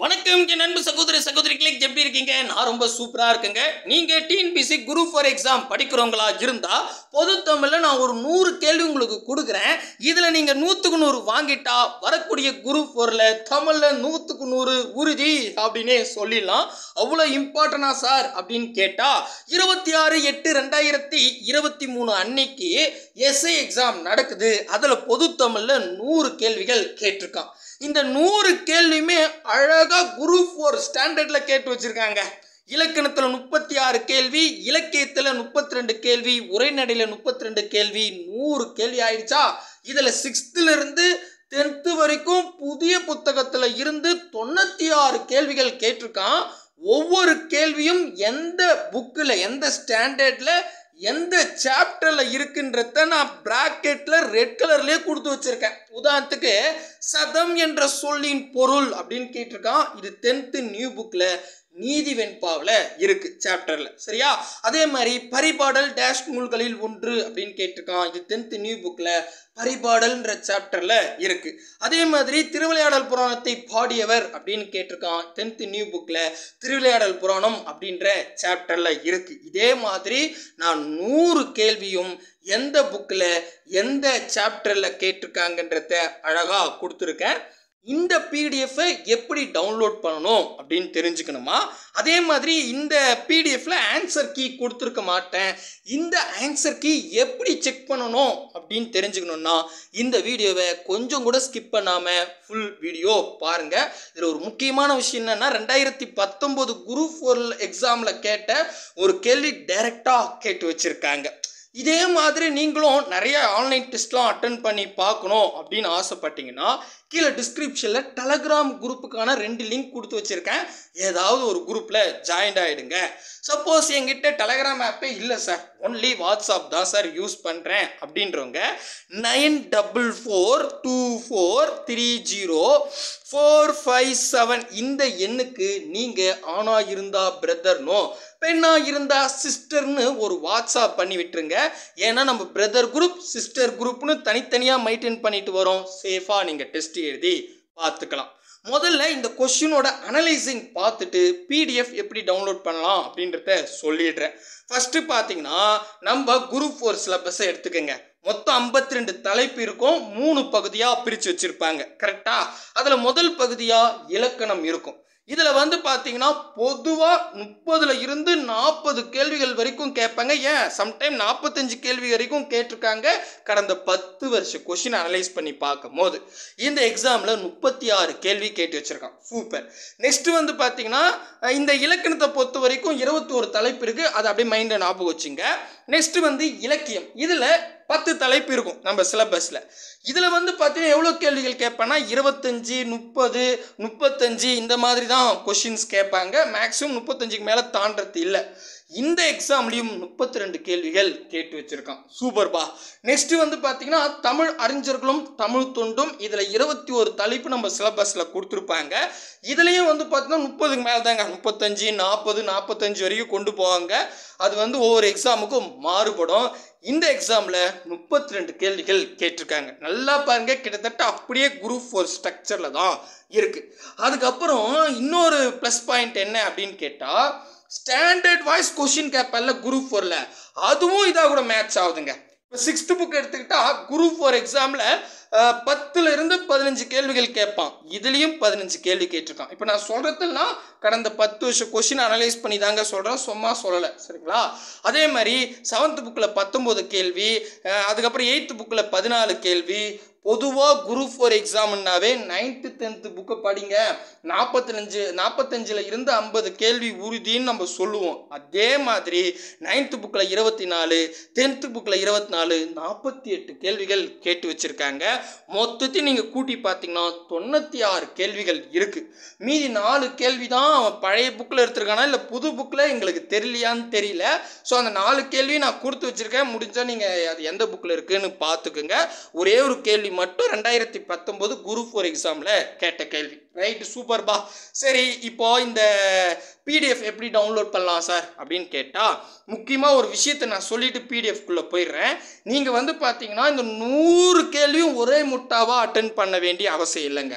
வணக்கம் என் அன்பு சகோதர சகோதரிகளே எப்படி இருக்கீங்க நான் ரொம்ப சூப்பரா இருக்கேங்க நீங்க டிஎன்பிசி குரூப் ஃபார் எக்ஸாம் படிக்கிறவங்களா இருந்தா பொது தமிழ்ல நான் ஒரு நூறு கேள்வி உங்களுக்கு கொடுக்குறேன் இதுல நீங்க நூத்துக்கு நூறு வாங்கிட்டா வரக்கூடிய குரூப் ஃபோர்ல தமிழ்ல நூத்துக்கு நூறு உறுதி அப்படின்னே சொல்லிடலாம் அவ்வளோ இம்பார்ட்டனா சார் அப்படின்னு கேட்டா இருபத்தி ஆறு எட்டு ரெண்டாயிரத்தி இருபத்தி மூணு அன்னைக்கு எஸ்ஐ எக்ஸாம் நடக்குது அதுல பொது தமிழ்ல நூறு கேள்விகள் கேட்டிருக்கான் இந்த நூறு கேள்வியுமே அழகா குரூப் ஃபோர் ஸ்டாண்டர்ட்ல கேட்டு வச்சிருக்காங்க இலக்கணத்துல முப்பத்தி ஆறு கேள்வி இலக்கியத்துல முப்பத்தி ரெண்டு கேள்வி உரைநடையில முப்பத்தி ரெண்டு கேள்வி நூறு கேள்வி ஆயிடுச்சா இதுல சிக்ஸ்த்ல இருந்து டென்த்து வரைக்கும் புதிய புத்தகத்துல இருந்து தொண்ணூத்தி ஆறு கேள்விகள் கேட்டிருக்கான் ஒவ்வொரு கேள்வியும் எந்த புக்கில் எந்த ஸ்டாண்டர்ட்ல எந்த சாப்டர்ல இருக்குன்றத நான் பிராக்கெட்ல ரெட் கலர்லயே கொடுத்து வச்சிருக்கேன் உதாரணத்துக்கு சதம் என்ற சொல்லின் பொருள் அப்படின்னு கேட்டிருக்கான் இது டென்த்து நியூ புக்ல நீதி வெண்பாவில் இருக்கு சாப்டர்ல சரியா அதே மாதிரி பரிபாடல் டேஷ் நூல்களில் ஒன்று அப்படின்னு கேட்டிருக்கான் இது டென்த்து நியூ புக்ல பரிபாடல்ன்ற சாப்டர்ல இருக்கு அதே மாதிரி திருவிளையாடல் புராணத்தை பாடியவர் அப்படின்னு கேட்டிருக்கான் டென்த்து நியூ புக்ல திருவிளையாடல் புராணம் அப்படின்ற சாப்டர்ல இருக்கு இதே மாதிரி நான் நூறு கேள்வியும் எந்த புக்கில் எந்த சாப்டரில் கேட்டிருக்காங்கன்றத அழகாக கொடுத்துருக்கேன் இந்த பிடிஎஃப்பை எப்படி டவுன்லோட் பண்ணணும் அப்படின்னு தெரிஞ்சுக்கணுமா அதே மாதிரி இந்த பிடிஎஃப்ல ஆன்சர் கீ கொடுத்துருக்க மாட்டேன் இந்த ஆன்சர் கீ எப்படி செக் பண்ணணும் அப்படின்னு தெரிஞ்சுக்கணும்னா இந்த வீடியோவை கொஞ்சம் கூட ஸ்கிப் பண்ணாமல் ஃபுல் வீடியோ பாருங்கள் இதில் ஒரு முக்கியமான விஷயம் என்னென்னா ரெண்டாயிரத்தி பத்தொம்போது குரூப் ஃபோர் எக்ஸாமில் கேட்ட ஒரு கேள்வி டைரெக்டாக கேட்டு வச்சுருக்காங்க இதே மாதிரி நீங்களும் நிறைய ஆன்லைன் டெஸ்ட்லாம் அட்டன் பண்ணி பார்க்கணும் அப்படின்னு ஆசைப்பட்டீங்கன்னா கீழே டிஸ்கிரிப்ஷனில் டெலகிராம் குரூப்புக்கான ரெண்டு லிங்க் கொடுத்து வச்சுருக்கேன் ஏதாவது ஒரு குரூப்பில் ஜாயின் ஆகிடுங்க சப்போஸ் என்கிட்ட டெலகிராம் ஆப்பே இல்லை சார் ஒன்லி வாட்ஸ்அப் தான் சார் யூஸ் பண்ணுறேன் அப்படின்றவங்க nine double four two four three zero four five seven இந்த எண்ணுக்கு நீங்கள் ஆணா இருந்தா பிரதர்னோ பெண்ணா இருந்தா சிஸ்டர்னு ஒரு வாட்ஸ்அப் பண்ணி விட்டுருங்க ஏன்னா நம்ம பிரதர் குரூப் சிஸ்டர் குரூப்னு தனித்தனியாக மெயின்டைன் பண்ணிட்டு வரோம் சேஃபாக நீங்கள் டெஸ்ட் எழுதி பார்த்துக்கலாம் முதல்ல இந்த கொஷினோட அனலைசிங் பார்த்துட்டு பிடிஎஃப் எப்படி டவுன்லோட் பண்ணலாம் அப்படின்றத சொல்லிடுறேன் ஃபஸ்ட்டு பார்த்தீங்கன்னா நம்ம குரூப் ஃபோர் சிலபஸை எடுத்துக்கோங்க மொத்தம் ஐம்பத்தி ரெண்டு தலைப்பு இருக்கும் மூணு பகுதியாக பிரித்து வச்சுருப்பாங்க கரெக்டாக அதில் முதல் பகுதியாக இலக்கணம் இருக்கும் இதில் வந்து பார்த்தீங்கன்னா பொதுவாக முப்பதுல இருந்து நாற்பது கேள்விகள் வரைக்கும் கேட்பாங்க ஏன் சம்டைம் நாற்பத்தஞ்சு கேள்வி வரைக்கும் கேட்டிருக்காங்க கடந்த பத்து வருஷ கொஷின் அனலைஸ் பண்ணி பார்க்கும் போது இந்த எக்ஸாமில் முப்பத்தி ஆறு கேள்வி கேட்டு வச்சுருக்கான் சூப்பர் நெக்ஸ்ட் வந்து பார்த்தீங்கன்னா இந்த இலக்கணத்தை பொறுத்த வரைக்கும் இருபத்தி ஒரு தலைப்பு இருக்குது அதை அப்படியே மைண்டில் ஞாபகம் வச்சுங்க நெக்ஸ்ட் வந்து இலக்கியம் இதில் பத்து தலைப்பு இருக்கும் நம்ம சிலபஸில் இதில் வந்து பார்த்தீங்கன்னா எவ்வளோ கேள்விகள் கேட்பேன்னா இருபத்தஞ்சி முப்பது முப்பத்தஞ்சு இந்த மாதிரி தான் கொஷின்ஸ் கேட்பாங்க மேக்ஸிமம் முப்பத்தஞ்சுக்கு மேலே தாண்டறது இல்லை இந்த எக்ஸாம்லேயும் முப்பத்தி ரெண்டு கேள்விகள் கேட்டு வச்சுருக்கான் சூப்பர்பா நெக்ஸ்ட் வந்து பார்த்தீங்கன்னா தமிழ் அறிஞர்களும் தமிழ் தொண்டும் இதில் இருபத்தி ஒரு தலைப்பு நம்ம சிலபஸில் கொடுத்துருப்பாங்க இதுலேயும் வந்து பார்த்தீங்கன்னா முப்பதுக்கு மேலே தாங்க முப்பத்தஞ்சு நாற்பது நாற்பத்தஞ்சு வரைக்கும் கொண்டு போவாங்க அது வந்து ஒவ்வொரு எக்ஸாமுக்கும் மாறுபடும் இந்த எக்ஸாமில் முப்பத்தி ரெண்டு கேள்விகள் கேட்டிருக்காங்க நல்லா பாருங்க கிட்டத்தட்ட அப்படியே குரூப் ஃபோர் ஸ்ட்ரக்சரில் தான் இருக்குது அதுக்கப்புறம் இன்னொரு ப்ளஸ் பாயிண்ட் என்ன அப்படின்னு கேட்டால் ஸ்டாண்டர்ட் வாய்ஸ் கொஷின் கேட்பல்ல குரூப் ஃபோரில் அதுவும் இதாக கூட மேட்ச் ஆகுதுங்க இப்போ சிக்ஸ்த்து புக் எடுத்துக்கிட்டால் குரூப் ஃபோர் எக்ஸாமில் பத்துல இருந்து பதினஞ்சு கேள்விகள் கேட்பான் இதுலேயும் பதினஞ்சு கேள்வி கேட்டிருக்கான் இப்போ நான் சொல்கிறதுனா கடந்த பத்து வருஷம் கொஷின் அனலைஸ் பண்ணி தாங்க சொல்கிறேன் சும்மா சொல்லலை சரிங்களா அதே மாதிரி செவன்த் புக்கில் பத்தொம்போது கேள்வி அதுக்கப்புறம் எயித்து புக்கில் பதினாலு கேள்வி பொதுவாக குரூப் ஃபோர் எக்ஸாம்னாவே நைன்த்து டென்த்து புக்கை படிங்க நாற்பத்தஞ்சு நாற்பத்தஞ்சில் இருந்து ஐம்பது கேள்வி உறுதின்னு நம்ம சொல்லுவோம் அதே மாதிரி நைன்த்து புக்கில் இருபத்தி நாலு டென்த்து புக்கில் இருபத்தி நாலு நாற்பத்தி எட்டு கேள்விகள் கேட்டு வச்சுருக்காங்க மொத்தத்தையும் நீங்கள் கூட்டி பார்த்தீங்கன்னா தொண்ணூற்றி ஆறு கேள்விகள் இருக்குது மீதி நாலு கேள்வி தான் அவன் பழைய புக்கில் எடுத்திருக்கானா இல்லை புது புக்கில் எங்களுக்கு தெரியலையான்னு தெரியல ஸோ அந்த நாலு கேள்வி நான் கொடுத்து வச்சுருக்கேன் முடிஞ்சால் நீங்கள் அது எந்த புக்கில் இருக்குதுன்னு பார்த்துக்குங்க ஒரே ஒரு கேள்வி மட்டும் ரெண்டாயிரத்தி பத்தொம்போது குரூப் ஃபோர் எக்ஸாமில் கேட்ட கேள்வி ரைட்டு சூப்பர்பா சரி இப்போ இந்த பிடிஎஃப் எப்படி டவுன்லோட் பண்ணலாம் சார் அப்படின்னு கேட்டால் முக்கியமாக ஒரு விஷயத்தை நான் சொல்லிட்டு பிடிஎஃப்குள்ளே போயிடுறேன் நீங்கள் வந்து பார்த்தீங்கன்னா இந்த நூறு கேள்வியும் ஒரே முட்டாவாக அட்டன் பண்ண வேண்டிய அவசியம் இல்லைங்க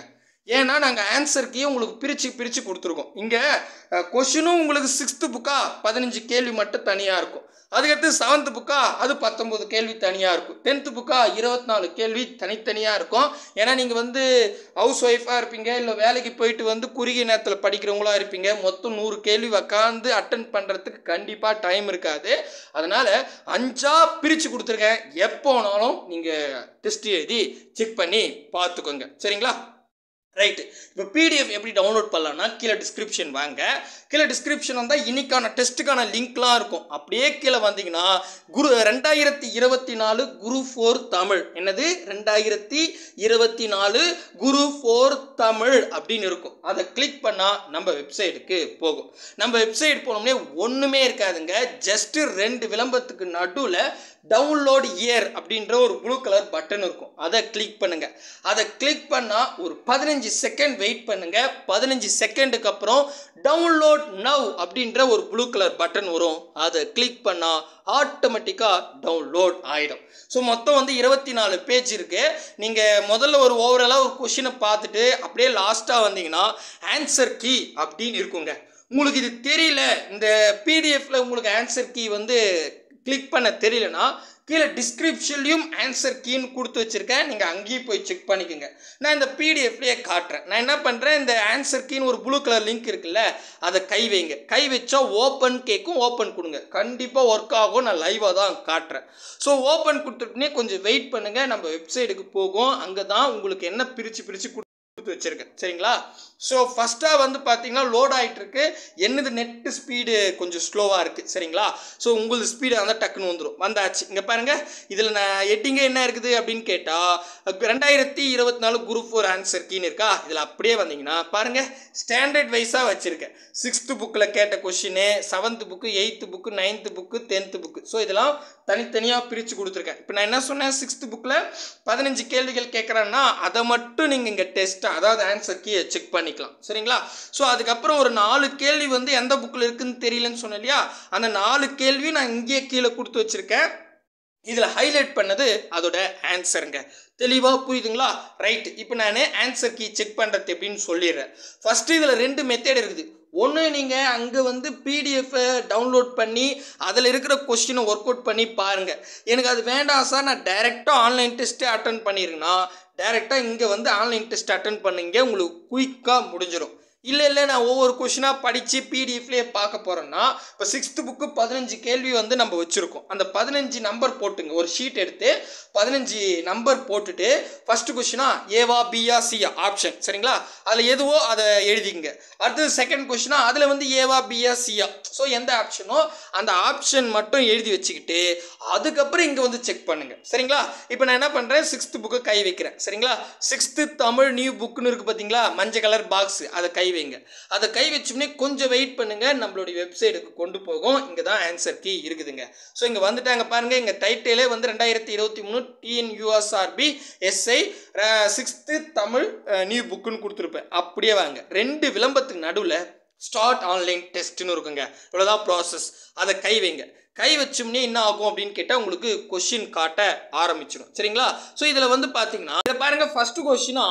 ஏன்னா நாங்கள் ஆன்சர் கீயை உங்களுக்கு பிரித்து பிரித்து கொடுத்துருக்கோம் இங்கே கொஷினும் உங்களுக்கு சிக்ஸ்த்து புக்கா பதினஞ்சு கேள்வி மட்டும் தனியாக இருக்கும் அதுக்கடுத்து செவன்த்து புக்கா அது பத்தொம்போது கேள்வி தனியாக இருக்கும் டென்த்து புக்கா இருபத்தி நாலு கேள்வி தனித்தனியாக இருக்கும் ஏன்னா நீங்கள் வந்து ஹவுஸ் ஒய்ஃபாக இருப்பீங்க இல்லை வேலைக்கு போயிட்டு வந்து குறுகிய நேரத்தில் படிக்கிறவங்களா இருப்பீங்க மொத்தம் நூறு கேள்வி உக்காந்து அட்டன் பண்ணுறதுக்கு கண்டிப்பாக டைம் இருக்காது அதனால் அஞ்சா பிரித்து கொடுத்துருக்கேன் எப்போனாலும் நீங்கள் டெஸ்ட் எழுதி செக் பண்ணி பார்த்துக்கோங்க சரிங்களா ரைட்டு இப்போ பிடிஎஃப் எப்படி டவுன்லோட் பண்ணலாம்னா கீழே டிஸ்கிரிப்ஷன் வாங்க கீழே டிஸ்கிரிப்ஷன் வந்தால் இன்னைக்கான டெஸ்ட்டுக்கான லிங்க்லாம் இருக்கும் அப்படியே கீழே வந்தீங்கன்னா குரு ரெண்டாயிரத்தி இருபத்தி நாலு குரு ஃபோர் தமிழ் என்னது ரெண்டாயிரத்தி இருபத்தி நாலு குரு ஃபோர் தமிழ் அப்படின்னு இருக்கும் அதை கிளிக் பண்ணால் நம்ம வெப்சைட்டுக்கு போகும் நம்ம வெப்சைட் போனோம்னே ஒன்றுமே இருக்காதுங்க ஜஸ்ட்டு ரெண்டு விளம்பரத்துக்கு நடுவில் டவுன்லோட் இயர் அப்படின்ற ஒரு ப்ளூ கலர் பட்டன் இருக்கும் அதை கிளிக் பண்ணுங்க அதை கிளிக் பண்ணால் ஒரு பதினஞ்சு செகண்ட் வெயிட் பண்ணுங்க பதினஞ்சு செகண்டுக்கு அப்புறம் டவுன்லோட் நவ் அப்படின்ற ஒரு ப்ளூ கலர் பட்டன் வரும் அதை கிளிக் பண்ணால் ஆட்டோமேட்டிக்காக டவுன்லோட் ஆகிடும் ஸோ மொத்தம் வந்து இருபத்தி நாலு பேஜ் இருக்குது நீங்கள் முதல்ல ஒரு ஓவராலாக ஒரு கொஷினை பார்த்துட்டு அப்படியே லாஸ்ட்டாக வந்தீங்கன்னா ஆன்சர் கீ அப்படின்னு இருக்குங்க உங்களுக்கு இது தெரியல இந்த பிடிஎஃப்ல உங்களுக்கு ஆன்சர் கீ வந்து கிளிக் பண்ண தெரியலனா கீழே டிஸ்கிரிப்ஷன்லையும் ஆன்சர் கீன்னு கொடுத்து வச்சுருக்கேன் நீங்கள் அங்கேயும் போய் செக் பண்ணிக்கோங்க நான் இந்த பிடிஎஃப்லேயே காட்டுறேன் நான் என்ன பண்ணுறேன் இந்த ஆன்சர் கீன்னு ஒரு ப்ளூ கலர் லிங்க் இருக்குல்ல அதை கை வைங்க கை வச்சா ஓப்பன் கேட்கும் ஓப்பன் கொடுங்க கண்டிப்பாக ஒர்க் ஆகும் நான் லைவாக தான் காட்டுறேன் ஸோ ஓப்பன் கொடுத்துட்டுனே கொஞ்சம் வெயிட் பண்ணுங்கள் நம்ம வெப்சைட்டுக்கு போகும் அங்கே தான் உங்களுக்கு என்ன பிரித்து பிரித்து கொடுத்து வச்சுருக்கேன் சரிங்களா ஸோ ஃபஸ்ட்டாக வந்து பார்த்தீங்கன்னா லோட் ஆகிட்டு இருக்கு என்னது நெட்டு ஸ்பீடு கொஞ்சம் ஸ்லோவாக இருக்குது சரிங்களா ஸோ உங்களுக்கு ஸ்பீடு வந்து டக்குன்னு வந்துடும் வந்தாச்சு இங்கே பாருங்கள் இதில் நான் எட்டிங்கே என்ன இருக்குது அப்படின்னு கேட்டால் ரெண்டாயிரத்தி இருபத்தி நாலு குரூப் ஃபோர் ஆன்சர் கீன்னு இருக்கா இதில் அப்படியே வந்தீங்கன்னா பாருங்கள் ஸ்டாண்டர்ட் வைஸாக வச்சுருக்கேன் சிக்ஸ்த்து புக்கில் கேட்ட question seventh book eighth book ninth book tenth book so இதெல்லாம் தனித்தனியாக பிரித்து கொடுத்துருக்கேன் இப்போ நான் என்ன சொன்னேன் சிக்ஸ்த்து புக்கில் பதினஞ்சு கேள்விகள் கேட்குறேன்னா அதை மட்டும் நீங்கள் இங்கே டெஸ்ட்டாக அதாவது ஆன்சர் கீயை செக் பண்ணிக்கலாம் சரிங்களா ஸோ அதுக்கப்புறம் ஒரு நாலு கேள்வி வந்து எந்த புக்கில் இருக்குன்னு தெரியலன்னு சொன்னேன் இல்லையா அந்த நாலு கேள்வி நான் இங்கேயே கீழே கொடுத்து வச்சுருக்கேன் இதில் ஹைலைட் பண்ணது அதோட ஆன்சருங்க தெளிவாக புரியுதுங்களா ரைட் இப்போ நான் ஆன்சர் கீ செக் பண்ணுறது எப்படின்னு சொல்லிடுறேன் ஃபஸ்ட்டு இதில் ரெண்டு மெத்தட் இருக்குது ஒன்று நீங்கள் அங்கே வந்து பிடிஎஃப்பை டவுன்லோட் பண்ணி அதில் இருக்கிற கொஸ்டினை ஒர்க் அவுட் பண்ணி பாருங்கள் எனக்கு அது வேண்டாம் சார் நான் டைரெக்டாக ஆன்லைன் டெஸ்ட்டே அட்டன் பண்ணியிருக்கேன்னா டைரெக்டாக இங்கே வந்து ஆன்லைன் டெஸ்ட் அட்டன் பண்ணுங்க உங்களுக்கு குயிக்காக முடிஞ்சிடும் இல்லை இல்லை நான் ஒவ்வொரு கொஷினாக படித்து பிடிஎஃப்லேயே பார்க்க போகிறேன்னா இப்போ சிக்ஸ்த்து புக்கு பதினஞ்சு கேள்வி வந்து நம்ம வச்சுருக்கோம் அந்த பதினஞ்சு நம்பர் போட்டுங்க ஒரு ஷீட் எடுத்து பதினஞ்சு நம்பர் போட்டுட்டு ஃபஸ்ட்டு கொஷினா ஏவா பியா சியா ஆப்ஷன் சரிங்களா அதில் எதுவோ அதை எழுதிங்க அடுத்தது செகண்ட் கொஷினா அதில் வந்து ஏவா பியா சியா ஸோ எந்த ஆப்ஷனோ அந்த ஆப்ஷன் மட்டும் எழுதி வச்சுக்கிட்டு அதுக்கப்புறம் இங்கே வந்து செக் பண்ணுங்கள் சரிங்களா இப்போ நான் என்ன பண்ணுறேன் சிக்ஸ்த்து புக்கு கை வைக்கிறேன் சரிங்களா சிக்ஸ்த்து தமிழ் நியூ புக்குன்னு இருக்குது பார்த்தீங்களா மஞ்சள் கலர் பாக்ஸ் அதை கை வைங்க அதை கை வச்சோம்னே கொஞ்சம் வெயிட் பண்ணுங்க நம்மளுடைய வெப்சைட்டுக்கு கொண்டு போகும் இங்கே தான் ஆன்சர் கீ இருக்குதுங்க ஸோ இங்கே வந்துட்டாங்க பாருங்க இங்கே டைட்டிலே வந்து ரெண்டாயிரத்தி இருபத்தி மூணு TNUSRB SI sixth Tamil new புக்குன்னு கொடுத்துருப்பேன் அப்படியே வாங்க ரெண்டு விளம்பரத்துக்கு நடுவில் ஸ்டார்ட் ஆன்லைன் டெஸ்ட்னு இருக்குங்க இவ்வளோதான் ப்ராசஸ் அதை கை வைங்க கை வச்சோம்னே என்ன ஆகும் அப்படின்னு கேட்டால் உங்களுக்கு கொஷின் காட்ட ஆரம்பிச்சிடும் சரிங்களா ஸோ இதில் வந்து பார்த்தீங்கன்னா இதை பாருங்க ஃபர்ஸ்ட் கொஷினா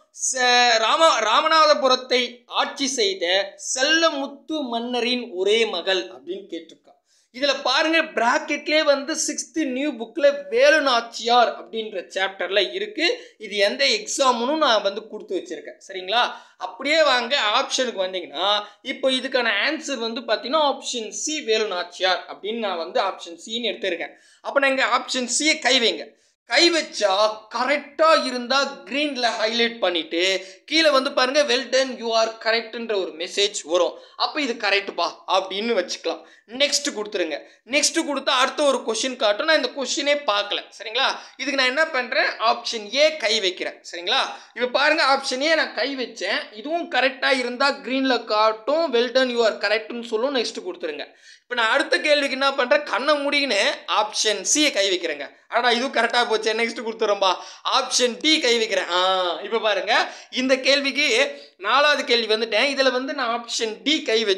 ராம ராமநாதபுரத்தை ஆட்சி செய்த செல்லமுத்து மன்னரின் ஒரே மகள் அப்படின்னு கேட்டிருக்கா இதில் பாருங்க பிராக்கெட்லேயே வந்து சிக்ஸ்த்து நியூ புக்கில் வேலு நாச்சியார் அப்படின்ற சாப்டரில் இருக்குது இது எந்த எக்ஸாம்னு நான் வந்து கொடுத்து வச்சுருக்கேன் சரிங்களா அப்படியே வாங்க ஆப்ஷனுக்கு வந்தீங்கன்னா இப்போ இதுக்கான ஆன்சர் வந்து பார்த்தீங்கன்னா ஆப்ஷன் சி வேலு நாச்சியார் அப்படின்னு நான் வந்து ஆப்ஷன் சின்னு எடுத்திருக்கேன் அப்போ நான் இங்கே ஆப்ஷன் சியை கை வைங்க கை வச்சா கரெக்டாக இருந்தால் க்ரீனில் ஹைலைட் பண்ணிவிட்டு கீழே வந்து பாருங்கள் வெல் டன் யூ ஆர் கரெக்டுன்ற ஒரு மெசேஜ் வரும் அப்போ இது கரெக்டுப்பா அப்படின்னு வச்சுக்கலாம் நெக்ஸ்ட் கொடுத்துருங்க நெக்ஸ்ட் கொடுத்தா அடுத்த ஒரு கொஷின் காட்டும் நான் இந்த கொஷினே பார்க்கல சரிங்களா இதுக்கு நான் என்ன பண்ணுறேன் ஆப்ஷன் ஏ கை வைக்கிறேன் சரிங்களா இப்போ பாருங்கள் ஆப்ஷன் ஏ நான் கை வச்சேன் இதுவும் கரெக்டாக இருந்தால் க்ரீனில் காட்டும் வெல் டன் யூ ஆர் கரெக்ட்னு சொல்லும் நெக்ஸ்ட் கொடுத்துருங்க இப்போ நான் அடுத்த கேள்விக்கு என்ன பண்ணுறேன் கண்ணை முடின்னு ஆப்ஷன் சியை கை வைக்கிறேங்க அடா இதுவும் கரெக்டாக போச்சு நெக்ஸ்ட் கொடுத்துறோம்பா ஆப்ஷன் டி கை வைக்கிறேன் ஆ இப்போ பாருங்க இந்த கேள்விக்கு நாலாவது கேள்வி வந்துட்டேன் இதில் வந்து நான் ஆப்ஷன் டி கை வச்சேன்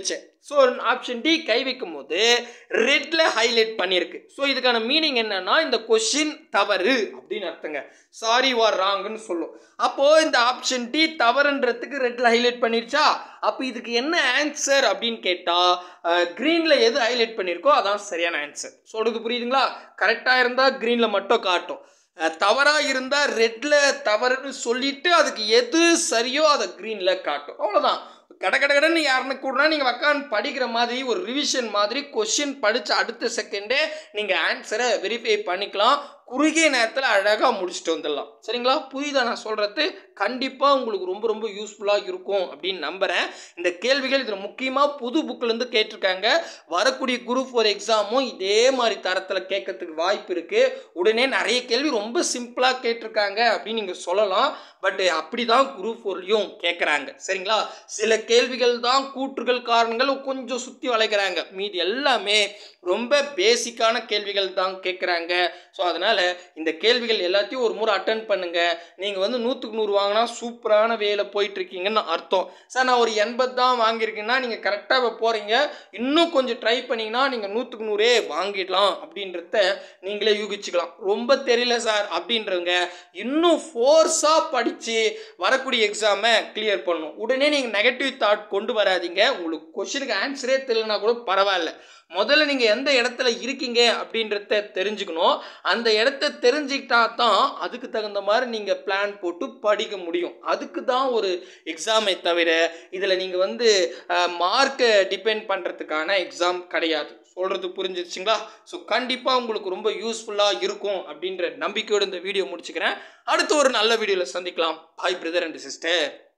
ஸோ ஆப்ஷன் டி கை வைக்கும் போது ரெட்டில் ஹைலைட் பண்ணியிருக்கு ஸோ இதுக்கான மீனிங் என்னன்னா இந்த கொஷின் தவறு அப்படின்னு அர்த்தங்க சாரி வார் ராங்குன்னு சொல்லும் அப்போது இந்த ஆப்ஷன் டி தவறுன்றதுக்கு ரெட்டில் ஹைலைட் பண்ணிருச்சா அப்போ இதுக்கு என்ன ஆன்சர் அப்படின்னு கேட்டால் க்ரீனில் எது ஹைலைட் பண்ணியிருக்கோ அதான் சரியான ஆன்சர் சொல்கிறது புரியுதுங்களா கரெக்டாக இருந்தால் க்ரீனில் மட்டும் காட்டும் தவறாக இருந்தால் ரெட்டில் தவறுன்னு சொல்லிட்டு அதுக்கு எது சரியோ அதை க்ரீனில் காட்டும் அவ்வளோதான் கட கட கடன்னு யாருன்னு கூடனா நீங்கள் உக்காந்து படிக்கிற மாதிரி ஒரு ரிவிஷன் மாதிரி கொஷின் படித்த அடுத்த செகண்டே நீங்கள் ஆன்சரை வெரிஃபை பண்ணிக்கலாம் குறுகிய நேரத்தில் அழகாக முடிச்சுட்டு வந்துடலாம் சரிங்களா புரியுதா நான் சொல்கிறது கண்டிப்பாக உங்களுக்கு ரொம்ப ரொம்ப யூஸ்ஃபுல்லாக இருக்கும் அப்படின்னு நம்புகிறேன் இந்த கேள்விகள் இதில் முக்கியமாக புது புக்கிலேருந்து கேட்டிருக்காங்க வரக்கூடிய குரூப் ஃபோர் எக்ஸாமும் இதே மாதிரி தரத்தில் கேட்கறதுக்கு வாய்ப்பு இருக்குது உடனே நிறைய கேள்வி ரொம்ப சிம்பிளாக கேட்டிருக்காங்க அப்படின்னு நீங்கள் சொல்லலாம் பட் அப்படி தான் குரூப் ஃபோர்லேயும் கேட்குறாங்க சரிங்களா சில கேள்விகள் தான் கூற்றுகள் காரணங்கள் கொஞ்சம் சுற்றி வளைக்கிறாங்க மீதி எல்லாமே ரொம்ப பேசிக்கான கேள்விகள் தான் கேட்குறாங்க ஸோ அதனால் இந்த கேள்விகள் எல்லாத்தையும் ஒரு முறை அட்டன் பண்ணுங்கள் நீங்கள் வந்து நூற்றுக்கு நூறு வாங்கினா சூப்பரான வேலை போயிட்டுருக்கீங்கன்னு அர்த்தம் சார் நான் ஒரு எண்பது தான் வாங்கியிருக்கேன்னா நீங்கள் கரெக்டாக இப்போ போகிறீங்க இன்னும் கொஞ்சம் ட்ரை பண்ணிங்கன்னா நீங்கள் நூற்றுக்கு நூறே வாங்கிடலாம் அப்படின்றத நீங்களே யூகிச்சுக்கலாம் ரொம்ப தெரியல சார் அப்படின்றவங்க இன்னும் ஃபோர்ஸாக படித்து வரக்கூடிய எக்ஸாமை கிளியர் பண்ணணும் உடனே நீங்கள் நெகட்டிவ் தாட் கொண்டு வராதீங்க உங்களுக்கு கொஷினுக்கு ஆன்சரே தெரியலனா கூட பரவாயில்ல முதல்ல நீங்கள் எந்த இடத்துல இருக்கீங்க அப்படின்றத தெரிஞ்சுக்கணும் அந்த இடத்த தெரிஞ்சுக்கிட்டா தான் அதுக்கு தகுந்த மாதிரி நீங்கள் பிளான் போட்டு படிக்க முடியும் அதுக்கு தான் ஒரு எக்ஸாமை தவிர இதில் நீங்கள் வந்து மார்க்கை டிபெண்ட் பண்ணுறதுக்கான எக்ஸாம் கிடையாது சொல்கிறது புரிஞ்சிருச்சுங்களா ஸோ கண்டிப்பாக உங்களுக்கு ரொம்ப யூஸ்ஃபுல்லாக இருக்கும் அப்படின்ற நம்பிக்கையோடு இந்த வீடியோ முடிச்சுக்கிறேன் அடுத்து ஒரு நல்ல வீடியோவில் சந்திக்கலாம் பாய் பிரதர் அண்ட் சிஸ்டர்